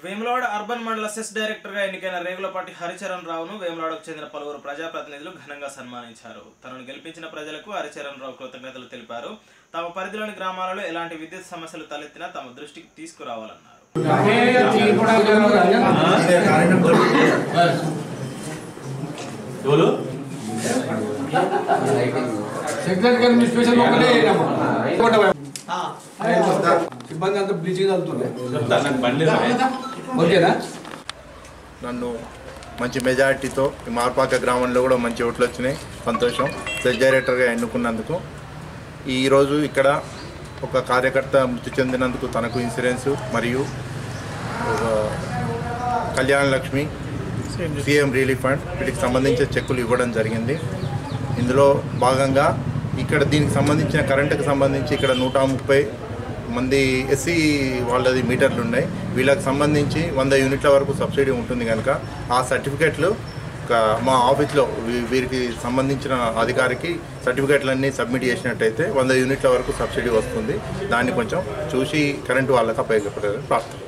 Vemulawada urban మండల CESS డైరెక్టర్ గా ఎన్నికైన రేగులపాటి హరిచరణ్ రావును వేములవాడకు చెందిన పలువురు ప్రజాప్రతినిధులు ఘనంగా సన్మానించారు తనను గెలిపించిన ప్రజలకు హరిచరణ్ రావు కృతజ్ఞతలు తెలిపారు తమ పరిధిలోని గ్రామాలలో ఎలాంటి విద్యుత్ సమస్యలు తలెత్తినా తమ దృష్టికి తీసుకురావాలన్నారు ఎవరు సెక్రటరీ గారు మీ స్పెషల్ ఒక్కటే సిబ్బంది అంతా బ్లీచింగ్ చదువుతుండే నాకు బండి ఓకేనా నన్ను మంచి మెజారిటీతో ఈ మార్పాక గ్రామంలో కూడా మంచి ఓట్లు వచ్చినాయి సంతోషం సెస్ డైరెక్టర్గా ఎన్నుకున్నందుకు ఈరోజు ఇక్కడ ఒక కార్యకర్త మృతి చెందినందుకు తనకు ఇన్సూరెన్స్ మరియు ఒక కళ్యాణ లక్ష్మి సీఎం రిలీఫ్ ఫండ్ వీటికి సంబంధించిన చెక్కులు ఇవ్వడం జరిగింది ఇందులో భాగంగా ఇక్కడ దీనికి సంబంధించిన కరెంటుకు సంబంధించి ఇక్కడ నూట ముప్పై మంది ఎస్సీ వాళ్ళది మీటర్లు ఉన్నాయి వీళ్ళకి సంబంధించి వంద యూనిట్ల వరకు సబ్సిడీ ఉంటుంది కనుక ఆ సర్టిఫికెట్లు ఒక మా ఆఫీస్లో వీ- వీరికి సంబంధించిన అధికారికి సర్టిఫికెట్లన్నీ సబ్మిట్ చేసినట్టయితే వంద యూనిట్ల వరకు సబ్సిడీ వస్తుంది దాన్ని కొంచెం చూసి కరెంటు వాళ్ళకి అప్పగించబడాలని ప్రార్థన